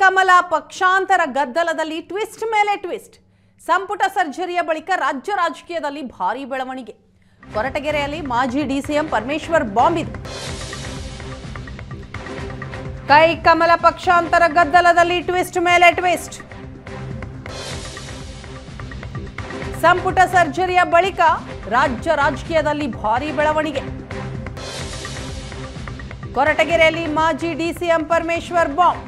ಕಮಲ ಪಕ್ಷಾಂತರ ಗದ್ದಲದಲ್ಲಿ ಟ್ವಿಸ್ಟ್ ಮೇಲೆ ಟ್ವಿಸ್ಟ್ ಸಂಪುಟ ಸರ್ಜರಿಯ ಬಳಿಕ ರಾಜ್ಯ ರಾಜಕೀಯದಲ್ಲಿ ಭಾರೀ ಬೆಳವಣಿಗೆ ಕೊರಟಗೆರೆಯಲ್ಲಿ ಮಾಜಿ ಡಿಸಿಎಂ ಪರಮೇಶ್ವರ್ ಬಾಂಬ್ ಇದೆ ಕೈ ಕಮಲ ಪಕ್ಷಾಂತರ ಗದ್ದಲದಲ್ಲಿ ಟ್ವಿಸ್ಟ್ ಮೇಲೆ ಟ್ವಿಸ್ಟ್ ಸಂಪುಟ ಸರ್ಜರಿಯ ಬಳಿಕ ರಾಜ್ಯ ರಾಜಕೀಯದಲ್ಲಿ ಭಾರೀ ಬೆಳವಣಿಗೆ ಕೊರಟಗೆರೆಯಲ್ಲಿ ಮಾಜಿ ಡಿಸಿಎಂ ಪರಮೇಶ್ವರ್ ಬಾಂಬ್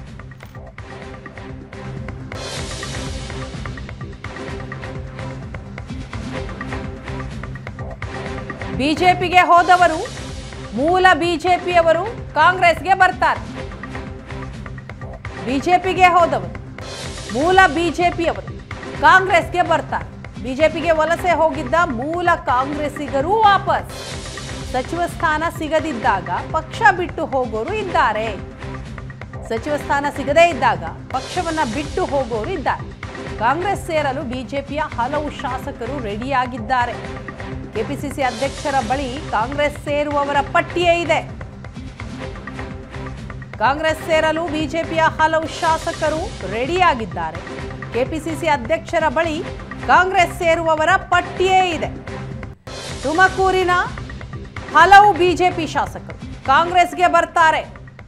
ಬಿಜೆಪಿಗೆ ಹೋದವರು ಮೂಲ ಬಿಜೆಪಿಯವರು ಕಾಂಗ್ರೆಸ್ಗೆ ಬರ್ತಾರೆ ಬಿಜೆಪಿಗೆ ಹೋದವರು ಮೂಲ ಬಿಜೆಪಿಯವರು ಕಾಂಗ್ರೆಸ್ಗೆ ಬರ್ತಾರೆ ಬಿಜೆಪಿಗೆ ವಲಸೆ ಹೋಗಿದ್ದ ಮೂಲ ಕಾಂಗ್ರೆಸ್ಸಿಗರು ವಾಪಸ್ ಸಚಿವ ಸ್ಥಾನ ಸಿಗದಿದ್ದಾಗ ಪಕ್ಷ ಬಿಟ್ಟು ಹೋಗೋರು ಇದ್ದಾರೆ ಸಚಿವ ಸ್ಥಾನ ಸಿಗದೇ ಇದ್ದಾಗ ಪಕ್ಷವನ್ನ ಬಿಟ್ಟು ಹೋಗೋರು ಇದ್ದಾರೆ ಕಾಂಗ್ರೆಸ್ ಸೇರಲು ಬಿಜೆಪಿಯ ಹಲವು ಶಾಸಕರು ರೆಡಿಯಾಗಿದ್ದಾರೆ ಕೆಪಿಸಿಸಿ ಅಧ್ಯಕ್ಷರ ಬಳಿ ಕಾಂಗ್ರೆಸ್ ಸೇರುವವರ ಪಟ್ಟಿಯೇ ಇದೆ ಕಾಂಗ್ರೆಸ್ ಸೇರಲು ಬಿಜೆಪಿಯ ಹಲವು ಶಾಸಕರು ರೆಡಿಯಾಗಿದ್ದಾರೆ ಕೆಪಿಸಿಸಿ ಅಧ್ಯಕ್ಷರ ಬಳಿ ಕಾಂಗ್ರೆಸ್ ಸೇರುವವರ ಪಟ್ಟಿಯೇ ಇದೆ ತುಮಕೂರಿನ ಹಲವು ಬಿಜೆಪಿ ಶಾಸಕರು ಕಾಂಗ್ರೆಸ್ಗೆ ಬರ್ತಾರೆ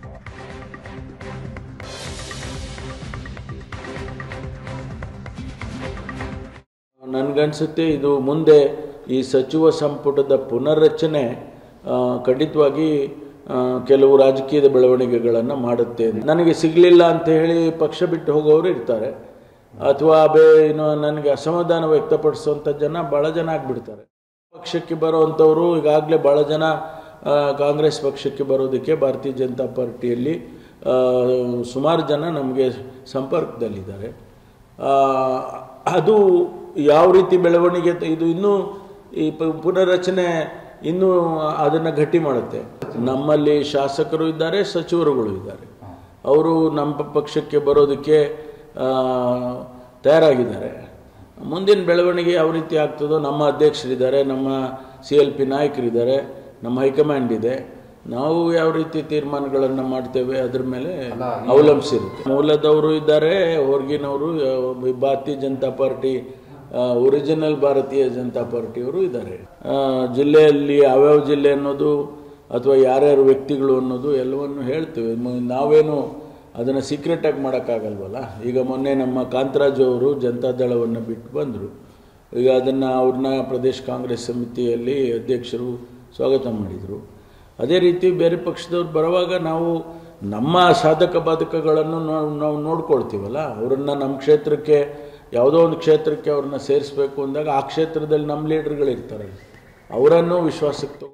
ನನಗನ್ಸುತ್ತೆ ಇದು ಮುಂದೆ ಈ ಸಚಿವ ಸಂಪುಟದ ಪುನರ್ರಚನೆ ಆ, ಖಂಡಿತವಾಗಿ ಆ, ಕೆಲವು ರಾಜಕೀಯದ ಬೆಳವಣಿಗೆಗಳನ್ನು ಮಾಡುತ್ತೆ ನನಗೆ ಸಿಗಲಿಲ್ಲ ಅಂತ ಹೇಳಿ ಪಕ್ಷ ಬಿಟ್ಟು ಹೋಗೋರು ಇರ್ತಾರೆ ಅಥವಾ ಬೇ ಏನು ನನಗೆ ಅಸಮಾಧಾನ ವ್ಯಕ್ತಪಡಿಸುವಂಥ ಜನ ಭಾಳ ಜನ ಆಗಿಬಿಡ್ತಾರೆ ಪಕ್ಷಕ್ಕೆ ಬರೋವಂಥವ್ರು ಈಗಾಗಲೇ ಭಾಳ ಜನ ಆ, ಕಾಂಗ್ರೆಸ್ ಪಕ್ಷಕ್ಕೆ ಬರೋದಕ್ಕೆ ಭಾರತೀಯ ಜನತಾ ಪಾರ್ಟಿಯಲ್ಲಿ ಆ, ಸುಮಾರು ಜನ ನಮಗೆ ಸಂಪರ್ಕದಲ್ಲಿದ್ದಾರೆ ಆ, ಅದು ಯಾವ ರೀತಿ ಬೆಳವಣಿಗೆ ತ- ಇದು ಇನ್ನೂ ಈ ಪ- ಪುನರ್ರಚನೆ ಇನ್ನೂ ಅದನ್ನು ಗಟ್ಟಿ ಮಾಡುತ್ತೆ ನಮ್ಮಲ್ಲಿ ಶಾಸಕರು ಇದ್ದಾರೆ ಸಚಿವರುಗಳು ಇದ್ದಾರೆ ಅವರು ನಮ್ಮ ಪಕ್ಷಕ್ಕೆ ಬರೋದಕ್ಕೆ ಆ, ತಯಾರಾಗಿದ್ದಾರೆ ಮುಂದಿನ ಬೆಳವಣಿಗೆ ಯಾವ ರೀತಿ ಆಗ್ತದೋ ನಮ್ಮ ಅಧ್ಯಕ್ಷರಿದ್ದಾರೆ ನಮ್ಮ ಸಿ ಎಲ್ ಪಿ ನಾಯಕರಿದ್ದಾರೆ ನಮ್ಮ ಹೈಕಮಾಂಡ್ ಇದೆ ನಾವು ಯಾವ ರೀತಿ ತೀರ್ಮಾನಗಳನ್ನು ಮಾಡ್ತೇವೆ ಅದ್ರ ಮೇಲೆ ಅವಲಂಬಿಸಿರುತ್ತೆ ಮೂಲದವರು ಇದ್ದಾರೆ ಹೊರಗಿನವರು ಯಾವ- ಭಾರತೀಯ ಜನತಾ ಪಾರ್ಟಿ ಒರಿಜಿನಲ್ ಭಾರತೀಯ ಜನತಾ ಪಾರ್ಟಿಯವರು ಇದ್ದಾರೆ ಆ, ಜಿಲ್ಲೆಯಲ್ಲಿ ಯಾವ್ಯಾವ ಜಿಲ್ಲೆ ಅನ್ನೋದು ಅಥವಾ ಯಾರ್ಯಾರು ವ್ಯಕ್ತಿಗಳು ಅನ್ನೋದು ಎಲ್ಲವನ್ನು ಹೇಳ್ತೇವೆ ಮ- ನಾವೇನು ಅದನ್ನು ಸೀಕ್ರೆಟಾಗಿ ಮಾಡೋಕ್ಕಾಗಲ್ವಲ್ಲ ಈಗ ಮೊನ್ನೆ ನಮ್ಮ ಕಾಂತರಾಜು ಅವರು ಜನತಾದಳವನ್ನು ಬಿಟ್ಟು ಬಂದರು ಈಗ ಅದನ್ನು ಅವ್ರನ್ನ ಪ್ರದೇಶ ಕಾಂಗ್ರೆಸ್ ಸಮಿತಿಯಲ್ಲಿ ಅಧ್ಯಕ್ಷರು ಸ್ವಾಗತ ಮಾಡಿದರು ಅದೇ ರೀತಿ ಬೇರೆ ಪಕ್ಷದವ್ರು ಬರುವಾಗ ನಾವು ನಮ್ಮ ಸಾಧಕ ಬಾಧಕಗಳನ್ನು ನಾವು ನಾವು ನೋಡ್ಕೊಳ್ತೀವಲ್ಲ ಅವರನ್ನು ನಮ್ಮ ಕ್ಷೇತ್ರಕ್ಕೆ ಯಾವುದೋ ಒಂದು ಕ್ಷೇತ್ರಕ್ಕೆ ಅವ್ರನ್ನ ಸೇರಿಸ್ಬೇಕು ಅಂದಾಗ ಆ ಕ್ಷೇತ್ರದಲ್ಲಿ ನಮ್ಮ ಲೀಡರ್ಗಳಿರ್ತಾರೆ ಅವರನ್ನು ವಿಶ್ವಾಸಕ್ಕೆ ತಗೊಂಡು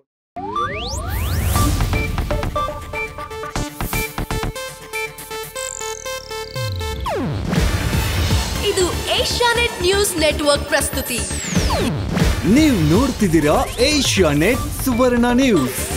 ಇದು ಏಷ್ಯಾನೆಟ್ ನ್ಯೂಸ್ ನೆಟ್ವರ್ಕ್ ಪ್ರಸ್ತುತಿ ನೀವು ನೋಡ್ತಿದ್ದೀರಾ ಏಷ್ಯಾ ನೆಟ್ ಸುವರ್ಣ ನ್ಯೂಸ್